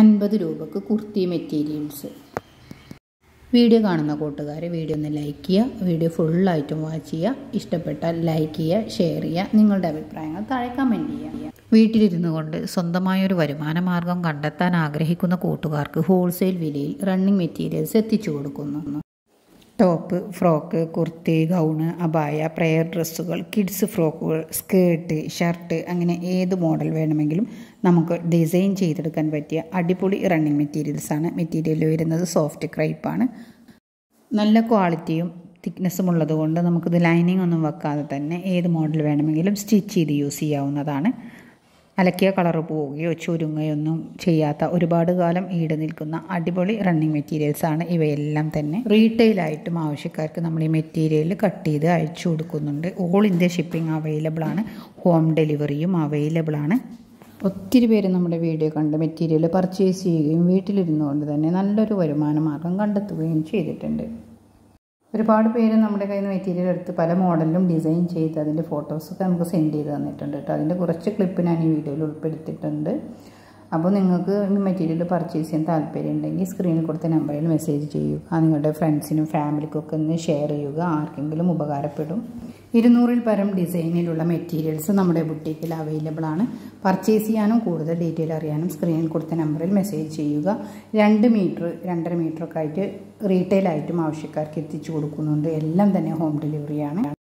അൻപത് രൂപക്ക് kurti materials video കാണുന്ന കൂട്ടുകാർ വീഡിയോ ഒന്ന് ലൈക്ക് ചെയ്യുക വീഡിയോ ഫുള്ളായിട്ടും വാച്ച് ചെയ്യുക ഇഷ്ടപ്പെട്ടാൽ ലൈക്ക് ചെയ്യുക ഷെയർ ചെയ്യുക നിങ്ങളുടെ അഭിപ്രായങ്ങൾ താഴെ കമൻറ്റ് ചെയ്യുക വീട്ടിലിരുന്നു കൊണ്ട് സ്വന്തമായ ഒരു വരുമാന മാർഗം കണ്ടെത്താൻ ആഗ്രഹിക്കുന്ന കൂട്ടുകാർക്ക് ഹോൾസെയിൽ വിലയിൽ റണ്ണിങ് മെറ്റീരിയൽസ് എത്തിച്ചു കൊടുക്കുന്നു ടോപ്പ് ഫ്രോക്ക് കുർത്തി ഗൗണ് അബായ പ്രെയർ ഡ്രസ്സുകൾ കിഡ്സ് ഫ്രോക്കുകൾ സ്കേർട്ട് ഷർട്ട് അങ്ങനെ ഏത് മോഡൽ വേണമെങ്കിലും നമുക്ക് ഡിസൈൻ ചെയ്തെടുക്കാൻ പറ്റിയ അടിപൊളി റണ്ണിങ് മെറ്റീരിയൽസാണ് മെറ്റീരിയൽ വരുന്നത് സോഫ്റ്റ് ക്രൈപ്പാണ് നല്ല ക്വാളിറ്റിയും തിക്നെസ്സും ഉള്ളതുകൊണ്ട് നമുക്കിത് ലൈനിങ് ഒന്നും വെക്കാതെ തന്നെ ഏത് മോഡൽ വേണമെങ്കിലും സ്റ്റിച്ച് ചെയ്ത് യൂസ് ചെയ്യാവുന്നതാണ് അലക്കിയ കളർ പോവുകയോ ചുരുങ്ങയൊന്നും ചെയ്യാത്ത ഒരുപാട് കാലം ഈട് നിൽക്കുന്ന അടിപൊളി റണ്ണിങ് മെറ്റീരിയൽസാണ് ഇവയെല്ലാം തന്നെ റീറ്റെയിലായിട്ടും ആവശ്യക്കാർക്ക് നമ്മൾ ഈ മെറ്റീരിയൽ കട്ട് ചെയ്ത് അയച്ചു കൊടുക്കുന്നുണ്ട് ഓൾ ഇന്ത്യ ഷിപ്പിംഗ് അവൈലബിൾ ആണ് ഹോം ഡെലിവറിയും അവൈലബിൾ ആണ് ഒത്തിരി പേര് നമ്മുടെ വീഡിയോ കണ്ട് മെറ്റീരിയൽ പർച്ചേസ് ചെയ്യുകയും വീട്ടിലിരുന്നുകൊണ്ട് തന്നെ നല്ലൊരു വരുമാന മാർഗം കണ്ടെത്തുകയും ചെയ്തിട്ടുണ്ട് ഒരുപാട് പേര് നമ്മുടെ കയ്യിൽ നിന്ന് മെറ്റീരിയൽ എടുത്ത് പല മോഡലിലും ഡിസൈൻ ചെയ്ത് അതിൻ്റെ ഫോട്ടോസൊക്കെ നമുക്ക് സെൻഡ് ചെയ്ത് തന്നിട്ടുണ്ട് കേട്ടോ അതിൻ്റെ കുറച്ച് ക്ലിപ്പ് ഞാൻ ഈ വീഡിയോയിൽ ഉൾപ്പെടുത്തിയിട്ടുണ്ട് അപ്പോൾ നിങ്ങൾക്ക് ഈ മെറ്റീരിയൽ പർച്ചേസ് ചെയ്യാൻ താല്പര്യം ഉണ്ടെങ്കിൽ സ്ക്രീനിൽ കൊടുത്ത നമ്പറിൽ മെസ്സേജ് ചെയ്യുക നിങ്ങളുടെ ഫ്രണ്ട്സിനും ഫാമിലിക്കൊക്കെ ഒന്ന് ഷെയർ ചെയ്യുക ആർക്കെങ്കിലും ഉപകാരപ്പെടും ഇരുന്നൂറിൽ പരം ഡിസൈനിലുള്ള മെറ്റീരിയൽസ് നമ്മുടെ ബുട്ടീക്കിൽ അവൈലബിൾ ആണ് പർച്ചേസ് ചെയ്യാനും കൂടുതൽ ഡീറ്റെയിൽ അറിയാനും സ്ക്രീനിൽ കൊടുത്ത നമ്പറിൽ മെസ്സേജ് ചെയ്യുക രണ്ട് മീറ്റർ രണ്ടര മീറ്ററൊക്കെ ആയിട്ട് റീറ്റെയിൽ ആയിട്ടും ആവശ്യക്കാർക്ക് എത്തിച്ചു കൊടുക്കുന്നുണ്ട് എല്ലാം തന്നെ ഹോം ഡെലിവറിയാണ്